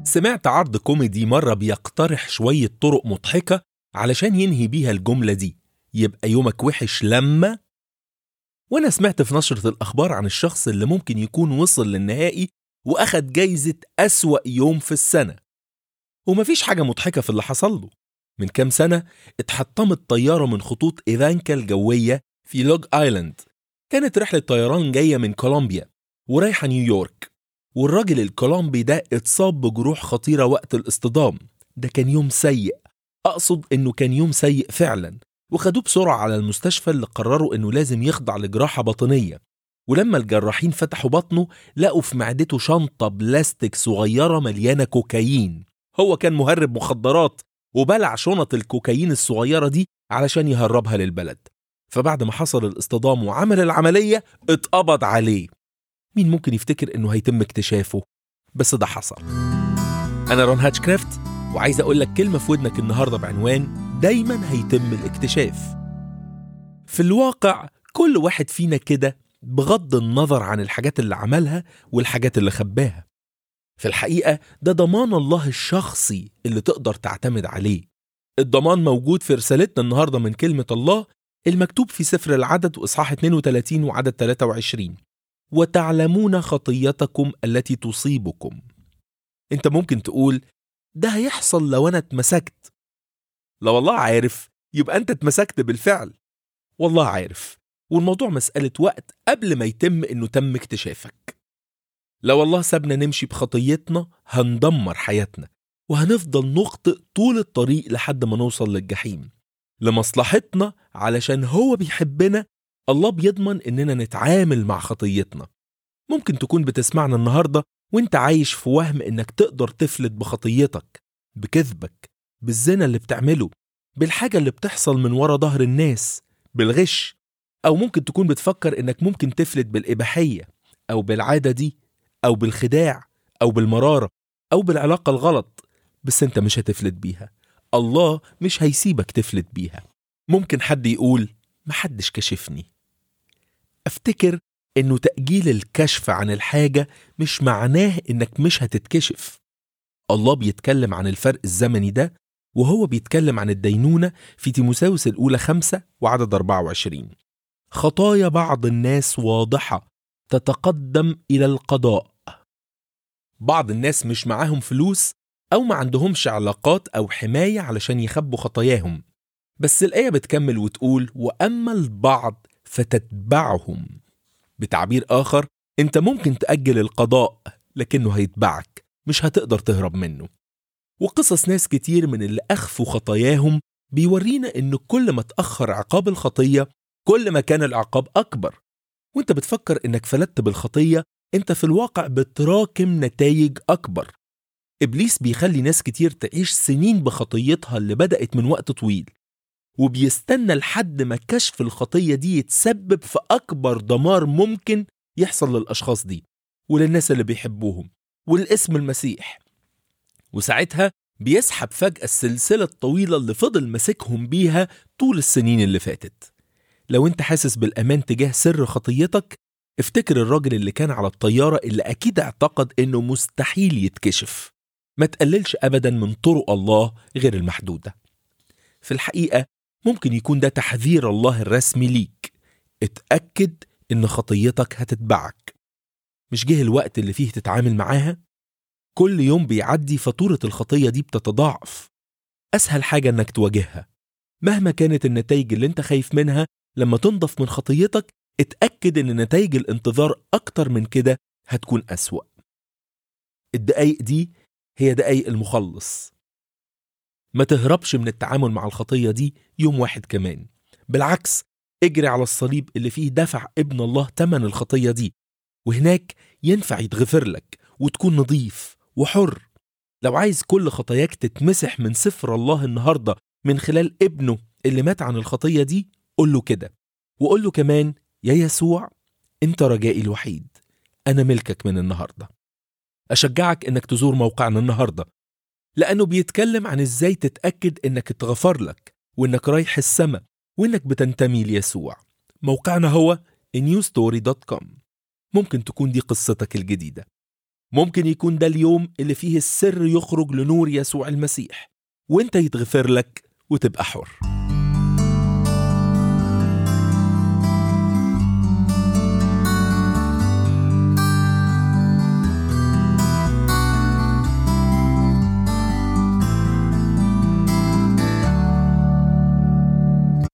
سمعت عرض كوميدي مرة بيقترح شوية طرق مضحكة علشان ينهي بيها الجملة دي يبقى يومك وحش لما وأنا سمعت في نشرة الأخبار عن الشخص اللي ممكن يكون وصل للنهائي وأخد جايزة أسوأ يوم في السنة ومفيش حاجة مضحكة في اللي حصل له من كام سنة اتحطمت طيارة من خطوط إيفانكا الجوية في لوج آيلاند كانت رحلة طيران جاية من كولومبيا ورايحة نيويورك والراجل الكولومبي ده اتصاب بجروح خطيرة وقت الاصطدام ده كان يوم سيء أقصد إنه كان يوم سيء فعلا وخدوه بسرعة على المستشفى اللي قرروا إنه لازم يخضع لجراحة باطنية ولما الجراحين فتحوا بطنه لقوا في معدته شنطة بلاستيك صغيرة مليانة كوكايين هو كان مهرب مخدرات وبلع شنط الكوكايين الصغيرة دي علشان يهربها للبلد فبعد ما حصل الاصطدام وعمل العملية اتقبض عليه مين ممكن يفتكر انه هيتم اكتشافه بس ده حصل انا رون هاتشكرافت وعايز اقول لك كلمة في ودنك النهاردة بعنوان دايما هيتم الاكتشاف في الواقع كل واحد فينا كده بغض النظر عن الحاجات اللي عملها والحاجات اللي خباها في الحقيقة ده ضمان الله الشخصي اللي تقدر تعتمد عليه الضمان موجود في رسالتنا النهاردة من كلمة الله المكتوب في سفر العدد وإصحاح 32 وعدد 23 وتعلمون خطيتكم التي تصيبكم انت ممكن تقول ده هيحصل لو انا اتمسكت لو الله عارف يبقى انت اتمسكت بالفعل والله عارف والموضوع مسألة وقت قبل ما يتم انه تم اكتشافك لو الله سابنا نمشي بخطيتنا هندمر حياتنا وهنفضل نخطئ طول الطريق لحد ما نوصل للجحيم لمصلحتنا علشان هو بيحبنا الله بيضمن اننا نتعامل مع خطيتنا ممكن تكون بتسمعنا النهارده وانت عايش في وهم انك تقدر تفلت بخطيتك بكذبك بالزنا اللي بتعمله بالحاجة اللي بتحصل من ورا ظهر الناس بالغش أو ممكن تكون بتفكر إنك ممكن تفلت بالإباحية أو بالعادة دي أو بالخداع أو بالمرارة أو بالعلاقة الغلط بس أنت مش هتفلت بيها الله مش هيسيبك تفلت بيها ممكن حد يقول محدش كشفني أفتكر إنه تأجيل الكشف عن الحاجة مش معناه إنك مش هتتكشف الله بيتكلم عن الفرق الزمني ده وهو بيتكلم عن الدينونة في تيموساوس الأولى خمسة وعدد 24 خطايا بعض الناس واضحة تتقدم إلى القضاء بعض الناس مش معاهم فلوس أو ما عندهمش علاقات أو حماية علشان يخبوا خطاياهم بس الآية بتكمل وتقول وأما البعض فتتبعهم بتعبير آخر أنت ممكن تأجل القضاء لكنه هيتبعك مش هتقدر تهرب منه وقصص ناس كتير من اللي أخفوا خطاياهم بيورينا إن كل ما تأخر عقاب الخطية كل ما كان العقاب أكبر وانت بتفكر إنك فلت بالخطية انت في الواقع بتراكم نتائج أكبر إبليس بيخلي ناس كتير تعيش سنين بخطيتها اللي بدأت من وقت طويل وبيستنى لحد ما كشف الخطية دي يتسبب في أكبر دمار ممكن يحصل للأشخاص دي وللناس اللي بيحبوهم والاسم المسيح وساعتها بيسحب فجأة السلسلة الطويلة اللي فضل ماسكهم بيها طول السنين اللي فاتت لو انت حاسس بالأمان تجاه سر خطيتك افتكر الراجل اللي كان على الطيارة اللي أكيد اعتقد إنه مستحيل يتكشف ما تقللش أبدا من طرق الله غير المحدودة في الحقيقة ممكن يكون ده تحذير الله الرسمي ليك اتأكد إن خطيتك هتتبعك مش جه الوقت اللي فيه تتعامل معاها كل يوم بيعدي فاتورة الخطية دي بتتضاعف أسهل حاجة إنك تواجهها مهما كانت النتائج اللي انت خايف منها لما تنضف من خطيتك اتأكد إن نتائج الانتظار أكتر من كده هتكون أسوأ الدقايق دي هي دقايق المخلص ما تهربش من التعامل مع الخطية دي يوم واحد كمان بالعكس اجري على الصليب اللي فيه دفع ابن الله تمن الخطية دي وهناك ينفع يتغفر لك وتكون نظيف وحر لو عايز كل خطاياك تتمسح من سفر الله النهارده من خلال ابنه اللي مات عن الخطيه دي قول له كده وقول له كمان يا يسوع انت رجائي الوحيد انا ملكك من النهارده اشجعك انك تزور موقعنا النهارده لانه بيتكلم عن ازاي تتاكد انك اتغفر لك وانك رايح السما وانك بتنتمي ليسوع موقعنا هو newstory.com ممكن تكون دي قصتك الجديده ممكن يكون ده اليوم اللي فيه السر يخرج لنور يسوع المسيح وانت يتغفر لك وتبقى حر